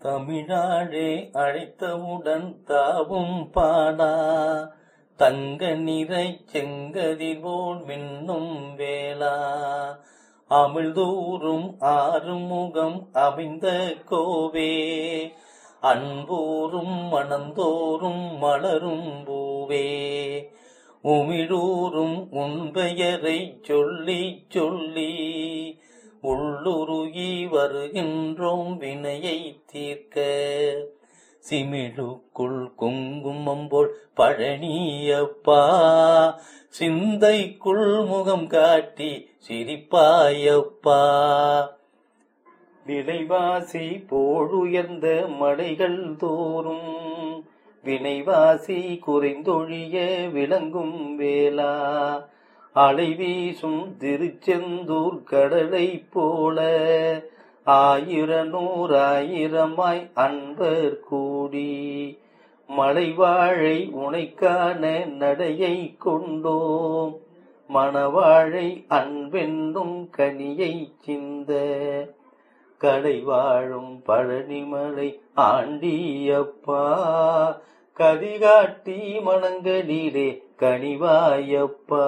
தமிழாழே அழைத்தவுடன் தாவும் பாடா தங்க நிறை செங்கதிர்போல் மின்னும் வேளா அமிழ்தூறும் ஆறுமுகம் அமைந்த கோவே அன்பூரும் மணந்தோறும் மலரும் பூவே உமிழூரும் உன் பெயரைச் சொல்லிச் சொல்லி உள்ளுருகி வருகின்றோம் வினையை தீர்க்க சிமிழுக்குள் குங்குமம் போல் பழனியப்பா சிந்தைக்குள் முகம் காட்டி சிரிப்பாயப்பா விலைவாசி போழுயர்ந்த மலைகள் தோறும் வினைவாசி குறைந்தொழிய விளங்கும் வேளா அலை வீசும் திருச்செந்தூர் கடலை போல ஆயிர நூறாயிரமாய் அன்பர் கூடி மலைவாழை உனைக்கான நடையை கொண்டோம் மணவாழை அன்பென்னும் கனியை சிந்த கடை வாழும் பழனிமலை ஆண்டியப்பா கதிகாட்டி மணங்களிலே கனிவாயப்பா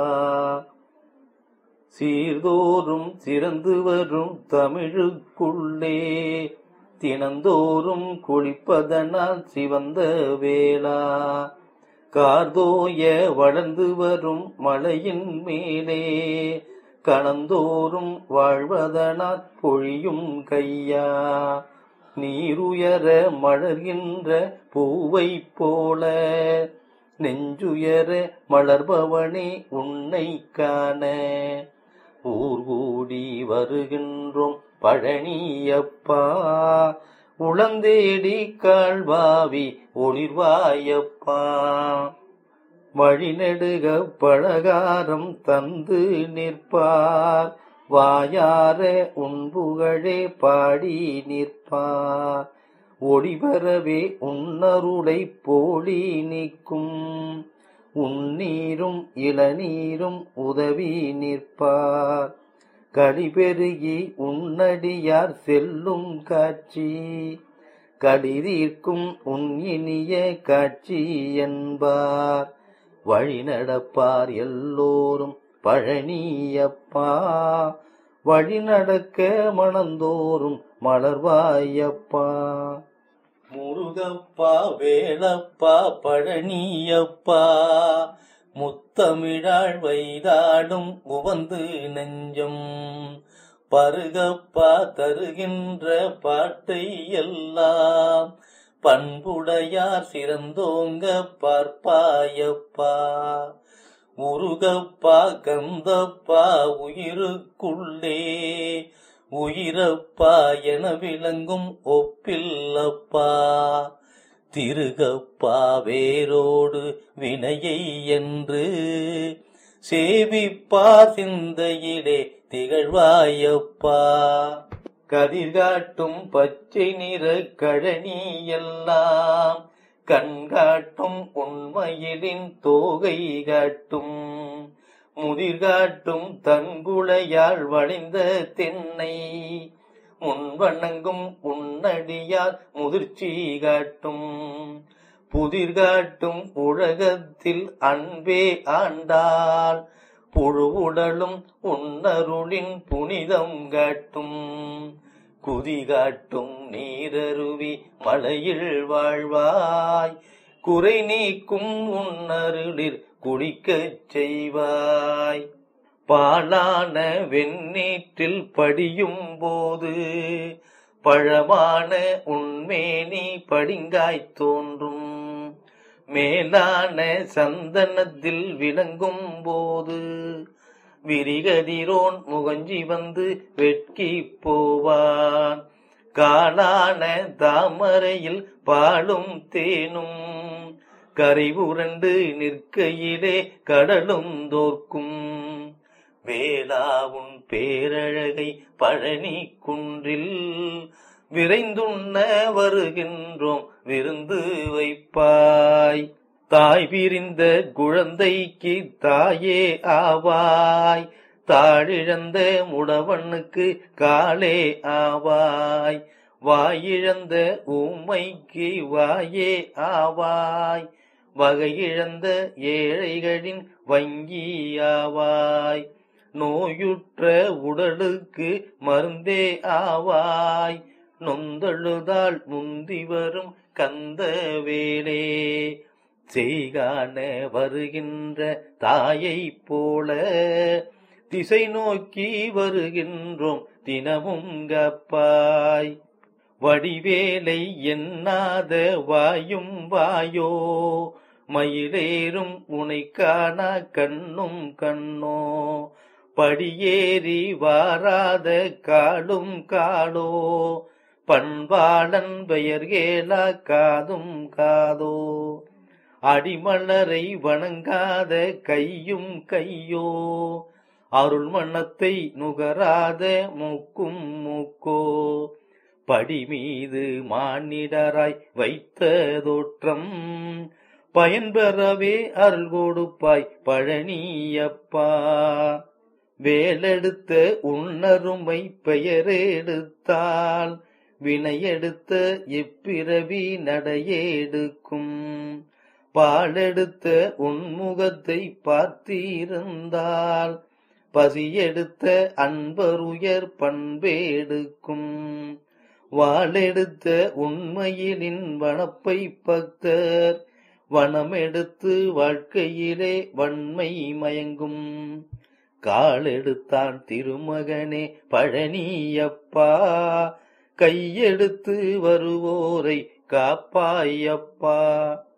சீர்தோறும் சிறந்து வரும் தமிழுக்குள்ளே தினந்தோறும் குளிப்பதனால் சிவந்த வேளா கார்தோய வளர்ந்து வரும் மலையின் மேலே கணந்தோறும் வாழ்வதனால் பொழியும் கையா நீருயர மலர்கின்ற பூவை போல நெஞ்சுயர மலர்பவனே உன்னை காண ஊர் கூடி வருகின்றோம் பழனியப்பா உளந்தேடி கால்வாவி ஒளிர்வாயப்பா வழிநெடுக பழகாரம் தந்து நிற்பார் வாயார உன்புகழே பாடி நிற்பார் ஒளிபரவே உன்னருளை போலி நிற்கும் உன்னீரும் இளநீரும் உதவி நிற்பார் கடிபெருகி உன்னடியார் செல்லும் காட்சி கடிதீர்க்கும் உன் இனிய காட்சி என்பார் வழி நடப்பார் எல்லோரும் பழனியப்பா வழி நடக்க மணந்தோறும் மலர்வாயப்பா முருகப்பா வேலப்பா பழனியப்பா முத்தமிழாள் வைதாடும் உவந்து நெஞ்சம் பருகப்பா தருகின்ற பாட்டை எல்லாம் பண்புடையார் சிறந்தோங்க பார்ப்பாயப்பா உருகப்பா கந்தப்பா உயிருக்குள்ளே உயிரப்பா என விளங்கும் ஒப்பில்லப்பா திருகப்பா வேரோடு வினையை என்று சேவிப்பா சிந்தையிலே திகழ்வாயப்பா கதிர்காட்டும் பச்சை நிற கழனி எல்லாம் கண்காட்டும் உண்மையிலின் தோகை காட்டும் முதிர்காட்டும் தங்குளையால் வளைந்த தென்னை முன்வணங்கும் உன்னடியால் முதிர்ச்சி காட்டும் புதிர்காட்டும் உலகத்தில் அன்பே ஆண்டாள் புழுவுடலும் உன்னருளின் புனிதம் காட்டும் குதி காட்டும் நீரருவி மலையில் வாழ்வாய் குறை நீக்கும் உன்னருளில் குளிக்கச் செய்வாய் பாலான வெண்ணீற்றில் படியும் போது பழமான உண்மேனி படிங்காய் தோன்றும் மேலான சந்தனத்தில் விளங்கும் போது விரிகதிரோன் முகஞ்சி வந்து வெட்கி போவான் காலான தாமரையில் பாலும் தேனும் கரை உரண்டு நிற்கையிலே கடலும் தோற்கும் வேளாவுன் பேரழகை பழனி குன்றில் விரைந்துண்ண வருகின்றோம் விருந்து வைப்பாய் தாய் பிரிந்த குழந்தைக்கு தாயே ஆவாய் தாழிழந்த முடவனுக்கு காலே ஆவாய் வாயிழந்த ஊமைக்கு வாயே ஆவாய் வகையிழந்த ஏழைகளின் வங்கியாவாய் நோயுற்ற உடலுக்கு மருந்தே ஆவாய் நொந்தழுதால் முந்தி வரும் கந்த வேலே செய்கான வருகின்ற தாயைப் போல திசை நோக்கி வருகின்றோம் தினமும் கப்பாய் வடிவேலை எண்ணாத வாயும் வாயோ மயிலேறும் உனை காணா கண்ணும் கண்ணோ படியேறி வாராத காடும் காடோ பண்பாளன் பெயர் கேளா காதும் காதோ அடிமலரை வணங்காத கையும் கையோ அருள் மன்னத்தை நுகராத மூக்கும் மூக்கோ படி மீது மானிடராய் வைத்த தோற்றம் பயன்பெறவே அருள் கொடுப்பாய் பழனியப்பா வேலெடுத்த உன்னருமை பெயரெடுத்தால் வினையெடுத்த இப்பிறவி நடையெடுக்கும் பாலெடுத்த உன்முகத்தை பார்த்திருந்தால் பசியெடுத்த அன்பருயர் பண்பேடுக்கும் வாளெடுத்த உண்மையிலின் வனப்பை பக்தர் வனமெடுத்து வாழ்க்கையிலே வன்மை மயங்கும் காலெடுத்தான் திருமகனே பழனியப்பா கையெடுத்து வருவோரை காப்பாயப்பா